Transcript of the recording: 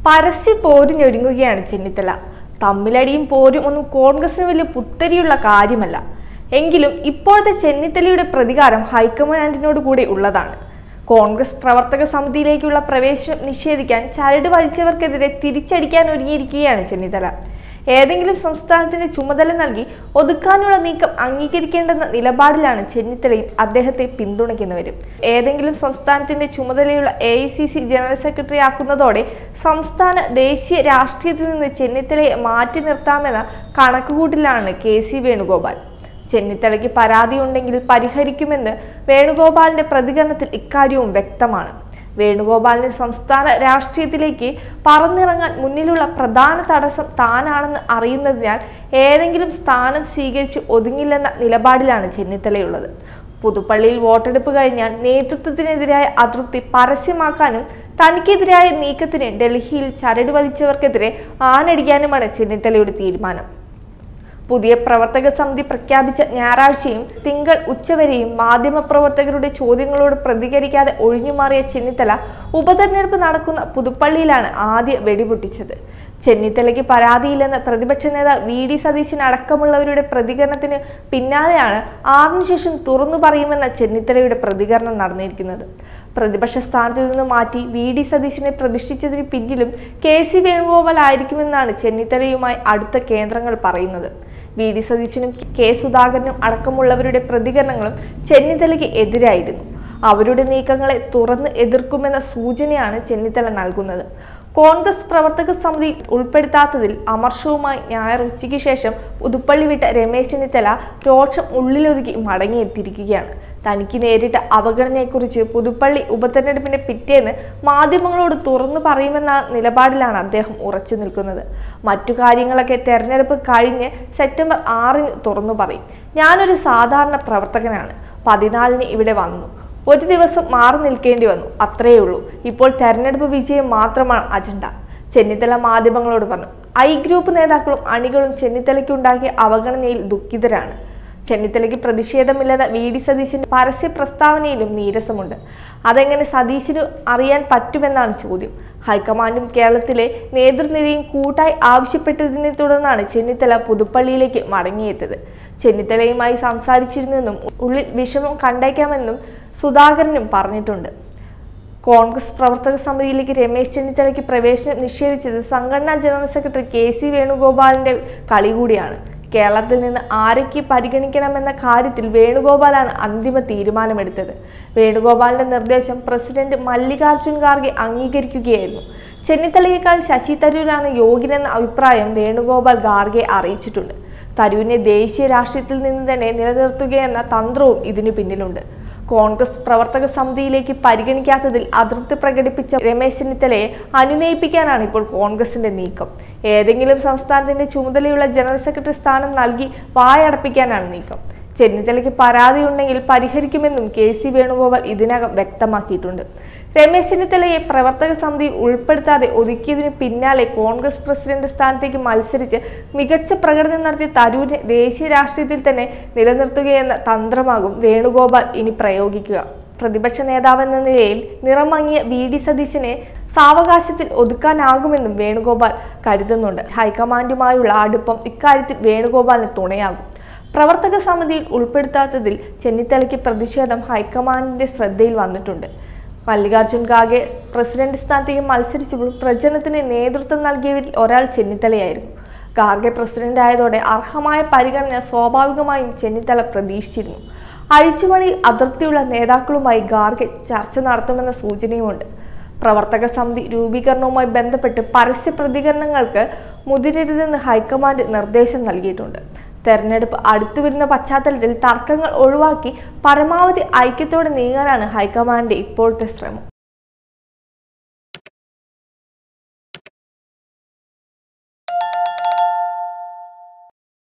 പരസ്യ പോരിനൊരുങ്ങുകയാണ് ചെന്നിത്തല തമ്മിലടിയും പോരും ഒന്നും കോൺഗ്രസിന് വലിയ പുത്തരിയുള്ള കാര്യമല്ല എങ്കിലും ഇപ്പോഴത്തെ ചെന്നിത്തലയുടെ പ്രതികാരം ഹൈക്കമാൻഡിനോട് കൂടെ ഉള്ളതാണ് കോൺഗ്രസ് പ്രവർത്തക സമിതിയിലേക്കുള്ള പ്രവേശനം നിഷേധിക്കാൻ ചരട് വലിച്ചവർക്കെതിരെ തിരിച്ചടിക്കാൻ ഒരുങ്ങിയിരിക്കുകയാണ് ചെന്നിത്തല ഏതെങ്കിലും സംസ്ഥാനത്തിന്റെ ചുമതല നൽകി ഒതുക്കാനുള്ള നീക്കം അംഗീകരിക്കേണ്ടെന്ന നിലപാടിലാണ് ചെന്നിത്തലയും അദ്ദേഹത്തെ പിന്തുണയ്ക്കുന്നവരും ഏതെങ്കിലും സംസ്ഥാനത്തിന്റെ ചുമതലയുള്ള എ ജനറൽ സെക്രട്ടറി ആക്കുന്നതോടെ സംസ്ഥാന ദേശീയ രാഷ്ട്രീയത്തിൽ നിന്ന് ചെന്നിത്തലയെ മാറ്റി നിർത്താമെന്ന കണക്കുകൂട്ടിലാണ് കെ സി വേണുഗോപാൽ ചെന്നിത്തലയ്ക്ക് പരാതിയുണ്ടെങ്കിൽ പരിഹരിക്കുമെന്ന് വേണുഗോപാലിന്റെ പ്രതികരണത്തിൽ ഇക്കാര്യവും വ്യക്തമാണ് വേണുഗോപാലിന് സംസ്ഥാന രാഷ്ട്രീയത്തിലേക്ക് പറന്നിറങ്ങാൻ മുന്നിലുള്ള പ്രധാന തടസ്സം താനാണെന്ന് അറിയുന്നതിനാൽ ഏതെങ്കിലും സ്ഥാനം സ്വീകരിച്ച് ഒതുങ്ങില്ലെന്ന നിലപാടിലാണ് ചെന്നിത്തലയുള്ളത് പുതുപ്പള്ളിയിൽ വോട്ടെടുപ്പ് കഴിഞ്ഞാൽ നേതൃത്വത്തിനെതിരായ അതൃപ്തി പരസ്യമാക്കാനും തനിക്കെതിരായ നീക്കത്തിന് ഡൽഹിയിൽ ചരട് വലിച്ചവർക്കെതിരെ ആനടിക്കാനുമാണ് ചെന്നിത്തലയുടെ തീരുമാനം പുതിയ പ്രവർത്തക സമിതി പ്രഖ്യാപിച്ച ഞായറാഴ്ചയും തിങ്കൾ ഉച്ചവരെയും മാധ്യമപ്രവർത്തകരുടെ ചോദ്യങ്ങളോട് പ്രതികരിക്കാതെ ഒഴിഞ്ഞുമാറിയ ചെന്നിത്തല ഉപതെരഞ്ഞെടുപ്പ് നടക്കുന്ന പുതുപ്പള്ളിയിലാണ് ആദ്യ വെടിപൊട്ടിച്ചത് ചെന്നിത്തലയ്ക്ക് പരാതിയില്ലെന്ന് പ്രതിപക്ഷ നേതാവ് വി ഡി സതീശൻ അടക്കമുള്ളവരുടെ പ്രതികരണത്തിന് പിന്നാലെയാണ് ആറിനു ശേഷം തുറന്നു പറയുമെന്ന ചെന്നിത്തലയുടെ പ്രതികരണം നടന്നിരിക്കുന്നത് പ്രതിപക്ഷ സ്ഥാനത്തു നിന്ന് മാറ്റി വി ഡി സതീശനെ പ്രതിഷ്ഠിച്ചതിന് പിന്നിലും കെ സി വേണുഗോപാൽ ആയിരിക്കുമെന്നാണ് ചെന്നിത്തലയുമായി അടുത്ത കേന്ദ്രങ്ങൾ പറയുന്നത് വി ഡി സതീശനും കെ സുധാകരനും അടക്കമുള്ളവരുടെ പ്രതികരണങ്ങളും ചെന്നിത്തലയ്ക്ക് എതിരായിരുന്നു അവരുടെ നീക്കങ്ങളെ തുറന്ന് എതിർക്കുമെന്ന സൂചനയാണ് ചെന്നിത്തല നൽകുന്നത് കോൺഗ്രസ് പ്രവർത്തക സമിതി ഉൾപ്പെടുത്താത്തതിൽ അമർഷവുമായി ഞായർ ഉച്ചയ്ക്ക് ശേഷം പുതുപ്പള്ളി വിട്ട രമേശ് ചെന്നിത്തല രോഷം ഉള്ളിലൊതുക്കി മടങ്ങിയെത്തിയിരിക്കുകയാണ് തനിക്ക് നേരിട്ട അവഗണനയെക്കുറിച്ച് പുതുപ്പള്ളി ഉപതെരഞ്ഞെടുപ്പിന്റെ പിറ്റേന്ന് മാധ്യമങ്ങളോട് തുറന്നു പറയുമെന്ന നിലപാടിലാണ് അദ്ദേഹം ഉറച്ചു നിൽക്കുന്നത് മറ്റു കാര്യങ്ങളൊക്കെ തെരഞ്ഞെടുപ്പ് കഴിഞ്ഞ് സെപ്റ്റംബർ ആറിന് തുറന്നു പറയും ഞാനൊരു സാധാരണ പ്രവർത്തകനാണ് പതിനാലിന് ഇവിടെ വന്നു ഒരു ദിവസം മാറി നിൽക്കേണ്ടി വന്നു അത്രയേ ഉള്ളൂ ഇപ്പോൾ തെരഞ്ഞെടുപ്പ് വിജയം മാത്രമാണ് അജണ്ട ചെന്നിത്തല മാധ്യമങ്ങളോട് പറഞ്ഞു ഐ ഗ്രൂപ്പ് നേതാക്കളും അണികളും ചെന്നിത്തലയ്ക്കുണ്ടാക്കിയ അവഗണനയിൽ ദുഃഖിതരാണ് ചെന്നിത്തലയ്ക്ക് പ്രതിഷേധമില്ലെന്ന വി ഡി സതീശന്റെ പരസ്യ പ്രസ്താവനയിലും നീരസമുണ്ട് അതെങ്ങനെ സതീശന് അറിയാൻ പറ്റുമെന്നാണ് ചോദ്യം ഹൈക്കമാൻഡും കേരളത്തിലെ നേതൃനിരയും കൂട്ടായി ആവശ്യപ്പെട്ടതിനെ തുടർന്നാണ് ചെന്നിത്തല പുതുപ്പള്ളിയിലേക്ക് മടങ്ങിയെത്തിയത് ചെന്നിത്തലയുമായി സംസാരിച്ചിരുന്നെന്നും ഉള്ളിൽ വിഷമം കണ്ടേക്കാമെന്നും സുധാകരനും പറഞ്ഞിട്ടുണ്ട് കോൺഗ്രസ് പ്രവർത്തക സമിതിയിലേക്ക് രമേശ് ചെന്നിത്തലയ്ക്ക് പ്രവേശനം നിഷേധിച്ചത് സംഘടനാ ജനറൽ സെക്രട്ടറി കെ സി വേണുഗോപാലിന്റെ കളി കൂടിയാണ് കേരളത്തിൽ നിന്ന് ആരൊക്കെ പരിഗണിക്കണമെന്ന കാര്യത്തിൽ വേണുഗോപാലാണ് അന്തിമ തീരുമാനമെടുത്തത് വേണുഗോപാലിന്റെ നിർദ്ദേശം പ്രസിഡന്റ് മല്ലികാർജുൻ ഖാർഗെ അംഗീകരിക്കുകയായിരുന്നു ചെന്നിത്തലയേക്കാൾ ശശി തരൂരാണ് യോഗ്യനെന്ന അഭിപ്രായം വേണുഗോപാൽ ഖാർഗെ അറിയിച്ചിട്ടുണ്ട് തരൂരിനെ ദേശീയ രാഷ്ട്രീയത്തിൽ നിന്ന് തന്നെ നിലനിർത്തുകയെന്ന തന്ത്രവും ഇതിനു പിന്നിലുണ്ട് കോൺഗ്രസ് പ്രവർത്തക സമിതിയിലേക്ക് പരിഗണിക്കാത്തതിൽ അതൃപ്തി പ്രകടിപ്പിച്ച രമേശ് ചെന്നിത്തലയെ അനുനയിപ്പിക്കാനാണ് ഇപ്പോൾ കോൺഗ്രസിന്റെ നീക്കം ഏതെങ്കിലും സംസ്ഥാനത്തിന്റെ ചുമതലയുള്ള ജനറൽ സെക്രട്ടറി സ്ഥാനം നൽകി വായടപ്പിക്കാനാണ് നീക്കം ചെന്നിത്തലയ്ക്ക് പരാതിയുണ്ടെങ്കിൽ പരിഹരിക്കുമെന്നും കെ സി വേണുഗോപാൽ ഇതിനകം വ്യക്തമാക്കിയിട്ടുണ്ട് രമേശ് ചെന്നിത്തലയെ പ്രവർത്തക സമിതിയിൽ ഉൾപ്പെടുത്താതെ ഒതുക്കിയതിന് പിന്നാലെ കോൺഗ്രസ് പ്രസിഡന്റ് സ്ഥാനത്തേക്ക് മത്സരിച്ച് മികച്ച പ്രകടനം നടത്തിയ തരൂരിനെ ദേശീയ രാഷ്ട്രീയത്തിൽ തന്നെ നിലനിർത്തുകയെന്ന തന്ത്രമാകും വേണുഗോപാൽ ഇനി പ്രയോഗിക്കുക പ്രതിപക്ഷ നേതാവെന്ന നിലയിൽ നിറമങ്ങിയ വി ഡി സതീശനെ സാവകാശത്തിൽ ഒതുക്കാനാകുമെന്നും വേണുഗോപാൽ കരുതുന്നുണ്ട് ഹൈക്കമാൻഡുമായുള്ള അടുപ്പം ഇക്കാര്യത്തിൽ വേണുഗോപാലിന് തുണയാകും പ്രവർത്തക സമിതിയിൽ ഉൾപ്പെടുത്താത്തതിൽ ചെന്നിത്തലയ്ക്ക് പ്രതിഷേധം ഹൈക്കമാൻഡിന്റെ ശ്രദ്ധയിൽ വന്നിട്ടുണ്ട് മല്ലികാർജുൻ ഖാർഗെ പ്രസിഡന്റ് സ്ഥാനത്തേക്ക് മത്സരിച്ചപ്പോൾ പ്രചരണത്തിന് നേതൃത്വം നൽകിയവരിൽ ഒരാൾ ചെന്നിത്തലയായിരുന്നു ഖാർഗെ പ്രസിഡന്റ് ആയതോടെ അർഹമായ പരിഗണന സ്വാഭാവികമായും ചെന്നിത്തല പ്രതീക്ഷിച്ചിരുന്നു അഴിച്ചുപണിയിൽ അതൃപ്തിയുള്ള നേതാക്കളുമായി ഖാർഗെ ചർച്ച നടത്തുമെന്ന സൂചനയുമുണ്ട് പ്രവർത്തക സമിതി രൂപീകരണവുമായി ബന്ധപ്പെട്ട് പരസ്യ പ്രതികരണങ്ങൾക്ക് മുതിരരുതെന്ന് ഹൈക്കമാൻഡ് നിർദ്ദേശം നൽകിയിട്ടുണ്ട് തെരഞ്ഞെടുപ്പ് അടുത്തു വരുന്ന പശ്ചാത്തലത്തിൽ തർക്കങ്ങൾ ഒഴിവാക്കി പരമാവധി ഐക്യത്തോടെ നീങ്ങാനാണ് ഹൈക്കമാൻഡിന്റെ ഇപ്പോഴത്തെ ശ്രമം